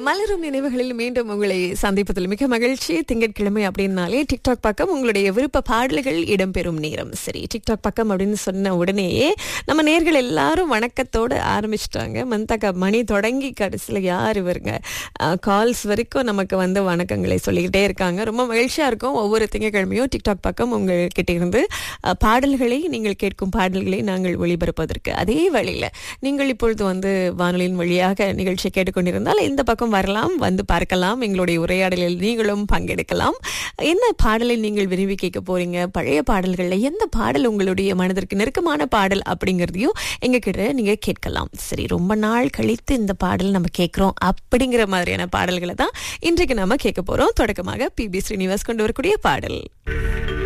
மலரும் நினைவுகளில் மீண்டும் உங்களை சந்திப்பதில் மிக மகிழ்ச்சி திங்கட்கிழமை அப்படின்னாலே டிக்டாக் பக்கம் உங்களுடைய விருப்ப பாடல்கள் இடம்பெறும் நேரம் சரி டிக்டாக் பக்கம் அப்படின்னு சொன்ன உடனேயே நம்ம நேர்கள் எல்லாரும் வணக்கத்தோடு ஆரம்பிச்சிட்டாங்க மந்தக்கா மணி தொடங்கி கடைசியில் யார் இவருங்க கால்ஸ் வரைக்கும் நமக்கு வந்து வணக்கங்களை சொல்லிக்கிட்டே இருக்காங்க ரொம்ப மகிழ்ச்சியாக இருக்கும் ஒவ்வொரு திங்கட்கிழமையும் டிக்டாக் பக்கம் உங்கள்கிட்ட இருந்து அஹ், பாடல்களை நீங்கள் கேட்கும் பாடல்களை நாங்கள் ஒளிபரப்பதற்கு அதே வழியில் நீங்கள் இப்பொழுது வந்து வானொலியின் வழியாக நிகழ்ச்சி கேட்டுக்கொண்டிருந்தால் இந்த பக்கம் வரலாம் வந்து பார்க்கலாம் எங்களுடைய உரையாடலில் நீங்களும் பங்கெடுக்கலாம் என்ன பாடலை நீங்கள் விரும்பி கேட்க போறீங்க பழைய பாடல்களில் எந்த பாடல் உங்களுடைய மனதிற்கு நெருக்கமான பாடல் அப்படிங்கிறதையும் எங்ககிட்ட நீங்க கேட்கலாம் சரி ரொம்ப நாள் கழித்து இந்த பாடல் நம்ம கேட்குறோம் அப்படிங்கிற மாதிரியான பாடல்களை தான் இன்றைக்கு நாம கேட்க போறோம் தொடக்கமாக பி பி ஸ்ரீனிவாஸ் கொண்டு வரக்கூடிய பாடல்